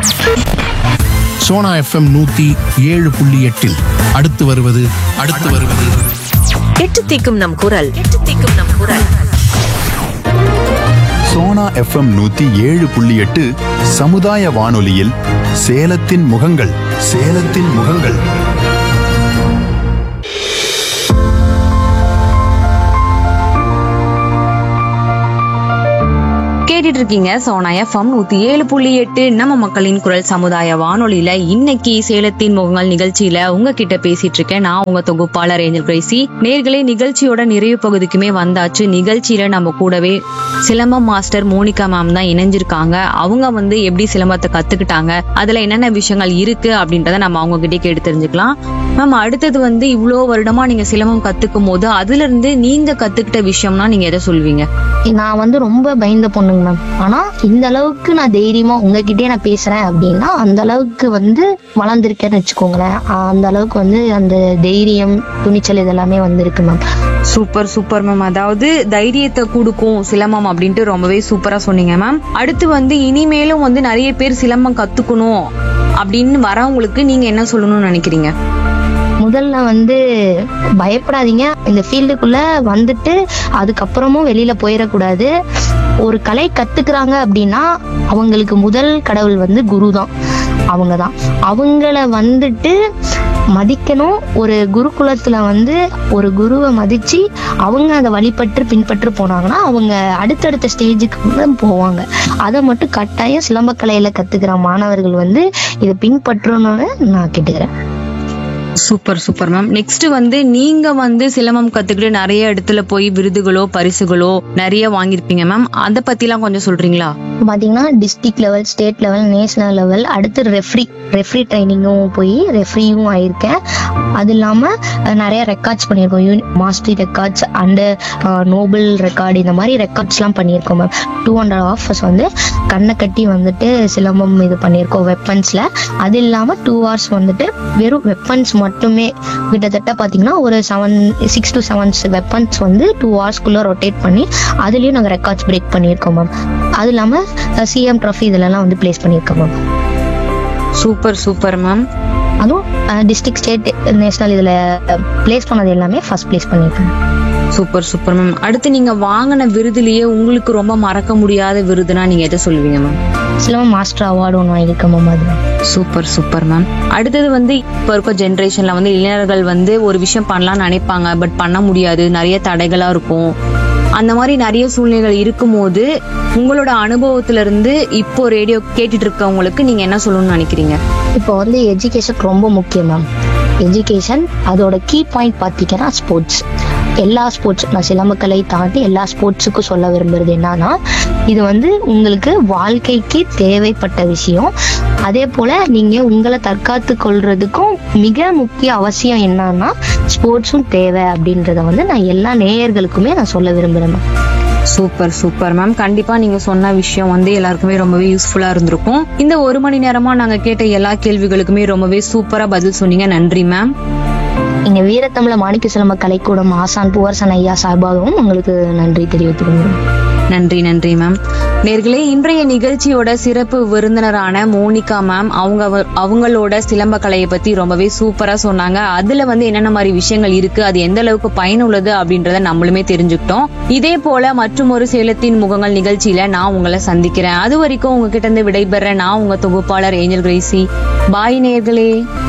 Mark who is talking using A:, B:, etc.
A: Sona FM நூத்தி ஏழு புள்ளி எட்டில் அடுத்து வருவது அடுத்து வருவது
B: எட்டு தீக்கும் நம் குரல் எட்டு தீக்கும் நம் குரல்
C: சோனா எஃப்எம் நூத்தி ஏழு புள்ளி எட்டு சமுதாய வானொலியில் சேலத்தின் முகங்கள் சேலத்தின் முகங்கள்
D: கேட்டுட்டு இருக்கீங்க சோனா எஃப்எம் நூத்தி ஏழு புள்ளி எட்டு நம்ம மக்களின் குரல் சமுதாய வானொலியில இன்னைக்கு சேலத்தின் முகங்கள் நிகழ்ச்சியில உங்ககிட்ட பேசிட்டு இருக்கேன் நான் உங்க தொகுப்பாளர் ஏஞ்சல் கிரேசி நேர்களே நிகழ்ச்சியோட நிறைவு பகுதிக்குமே வந்தாச்சு நிகழ்ச்சியில நம்ம கூடவே சிலம்பம் மாஸ்டர் மோனிகா மேம் தான் இணைஞ்சிருக்காங்க அவங்க வந்து எப்படி சிலம்பத்தை கத்துக்கிட்டாங்க அதுல என்னென்ன விஷயங்கள் இருக்கு அப்படின்றத நம்ம அவங்க கிட்டே கேட்டு தெரிஞ்சுக்கலாம் மேம் அடுத்தது வந்து இவ்வளோ வருடமா நீங்க சிலம்பம் கத்துக்கும் போது அதுல இருந்து நீங்க கத்துக்கிட்ட விஷயம்னா நீங்க எதை சொல்வீங்க
E: நான் வந்து ரொம்ப பயந்த பொண்ணுங்க மேம் ஆனா இந்த அளவுக்கு நான் தைரியமா உங்ககிட்டயே நான் பேசுறேன் அப்படின்னா அந்த அளவுக்கு வந்து வளர்ந்துருக்கேன்னு வச்சுக்கோங்களேன் ஆஹ் அந்த அளவுக்கு வந்து அந்த தைரியம் துணிச்சல் இதெல்லாமே வந்திருக்கு மேம்
D: சூப்பர் சூப்பர் மேம் அதாவது தைரியத்தை கொடுக்கும் சிலம்பம் அப்படின்ட்டு ரொம்பவே சூப்பரா சொன்னீங்க மேம் அடுத்து வந்து இனிமேலும் வந்து நிறைய பேர் சிலம்பம் கத்துக்கணும் அப்படின்னு வரவங்களுக்கு நீங்க என்ன சொல்லணும்னு நினைக்கிறீங்க
E: முதல்ல வந்து பயப்படாதீங்க இந்த ஃபீல்டுக்குள்ள வந்துட்டு அதுக்கப்புறமும் வெளியில போயிடக்கூடாது ஒரு கலை கத்துக்கிறாங்க அப்படின்னா அவங்களுக்கு முதல் கடவுள் வந்து குரு தான் அவங்க தான் அவங்கள வந்துட்டு மதிக்கணும் ஒரு குருகுலத்துல வந்து ஒரு குருவை மதிச்சு அவங்க அதை வழிபட்டு பின்பற்று போனாங்கன்னா அவங்க அடுத்தடுத்த ஸ்டேஜுக்கு வந்து போவாங்க அதை மட்டும் கட்டாயம் சிலம்பக்கலையில கத்துக்கிற மாணவர்கள் வந்து இதை பின்பற்றணும்னு நான் கேட்டுக்கிறேன்
D: சூப்பர் சூப்பர் மேம் நெக்ஸ்ட் வந்து நீங்க வந்து சிலம்பம் கத்துக்கிட்டு நிறைய இடத்துல போய் விருதுகளோ பரிசுகளோ நிறைய வாங்கியிருப்பீங்க மேம் அதை பத்திலாம் கொஞ்சம் சொல்றீங்களா
E: பாத்தீங்கன்னா district level state level national level அடுத்து ரெஃப்ரி ரெஃப்ரி ட்ரைனிங்கும் போய் ரெஃப்ரியும் ஆயிருக்கேன் அது இல்லாம அஹ், நிறைய ரெக்கார்ட்ஸ் பண்ணியிருக்கோம் uni mastery records and Nobel record இந்த மாதிரி ரெக்கார்ட்ஸ்லாம் பண்ணியிருக்கோம் மேம் டூ ஹண்ட்ரட் ஆஃபர்ஸ் வந்து கண்ணை கட்டி வந்துட்டு சிலம்பம் இது பண்ணியிருக்கோம் வெப்பன்ஸ்ல அது இல்லாம டூ ஹவர்ஸ் வந்துட்டு வெறும் வெப்பன்ஸ் மட்டுமே கிட்டத்தட்ட பாத்தீங்கன்னா ஒரு seven six to seven weapons வந்து டூ ஹவர்ஸ்க்குள்ள ரொட்டேட் பண்ணி அதுலயும் நாங்க ரெக்கார்ட்ஸ் பிரேக் பண்ணியிருக்கோம் மேம் அது இல்லாம சிஎம் ட்ராஃபி இதுலலாம் வந்து பிளேஸ் பண்ணியிருக்கோம் மேம்
D: சூப்பர் சூப்பர் மேம்
E: அதுவும் டிஸ்ட்ரிக்ட் ஸ்டேட் நேஷனல் இதுல பிளேஸ் பண்ணது எல்லாமே ஃபர்ஸ்ட் பிளேஸ் பண்ணியிருக்கேன்
D: சூப்பர் சூப்பர் மேம் அடுத்து நீங்க வாங்கின விருதுலயே உங்களுக்கு ரொம்ப மறக்க முடியாத விருதுனா நீங்க எதை சொல்லுவீங்க மேம்
E: சிலம்பம் மாஸ்டர் அவார்டு ஒன்று வாங்கியிருக்கேன் மேம் அது
D: சூப்பர் சூப்பர் மேம் அடுத்தது வந்து இப்போ இருக்க ஜென்ரேஷன்ல வந்து இளைஞர்கள் வந்து ஒரு விஷயம் பண்ணலாம்னு நினைப்பாங்க பட் பண்ண முடியாது நிறைய தடைகளா இருக்கும் அந்த மாதிரி நிறைய சூழ்நிலைகள் இருக்கும்போது உங்களோட அனுபவத்துல இருந்து இப்போ ரேடியோ கேட்டுட்டு இருக்கவங்களுக்கு நீங்க என்ன சொல்லணும்னு நினைக்கிறீங்க
E: இப்போ வந்து எஜுகேஷன் ரொம்ப முக்கியம் மேம் எஜுகேஷன் அதோட கீ பாயிண்ட் பார்த்தீங்கன்னா ஸ்போர்ட்ஸ் எல்லா ஸ்போர்ட்ஸ் நான் சிலம்பக்கலை தாண்டி எல்லா ஸ்போர்ட்ஸுக்கும் சொல்ல விரும்புறது என்னன்னா இது வந்து உங்களுக்கு வாழ்க்கைக்கு தேவைப்பட்ட விஷயம் அதே போல நீங்க உங்களை தற்காத்து கொள்றதுக்கும் மிக முக்கிய அவசியம் என்னன்னா ஸ்போர்ட்ஸும் தேவை அப்படின்றத வந்து நான் எல்லா நேயர்களுக்குமே நான் சொல்ல விரும்புறேன் மேம்
D: சூப்பர் சூப்பர் மேம் கண்டிப்பா நீங்க சொன்ன விஷயம் வந்து எல்லாருக்குமே ரொம்பவே யூஸ்ஃபுல்லா இருந்திருக்கும் இந்த ஒரு மணி நேரமா நாங்க கேட்ட எல்லா கேள்விகளுக்குமே ரொம்பவே சூப்பரா பதில் சொன்னீங்க நன்றி மேம்
E: இங்க வீரத்தமிழ மாணிக்க சிலம்ப கலைக்கூடம் ஆசான் புவர்சன் ஐயா சார்பாகவும் உங்களுக்கு நன்றி தெரிவித்துக்கொள்கிறேன்
D: நன்றி நன்றி மேம் நேர்களே இன்றைய நிகழ்ச்சியோட சிறப்பு விருந்தினரான மோனிகா மேம் அவங்க வ- அவங்களோட சிலம்ப கலையை பத்தி ரொம்பவே சூப்பரா சொன்னாங்க அதுல வந்து என்னென்ன மாதிரி விஷயங்கள் இருக்கு அது எந்த அளவுக்கு பயனுள்ளது அப்படின்றத நம்மளுமே தெரிஞ்சுக்கிட்டோம் இதே போல மற்றும் ஒரு சேலத்தின் முகங்கள் நிகழ்ச்சியில நான் உங்களை சந்திக்கிறேன் அது வரைக்கும் உங்ககிட்ட இருந்து விடைபெற நான் உங்க தொகுப்பாளர் ஏஞ்சல் கிரேசி பாய் நேர்களே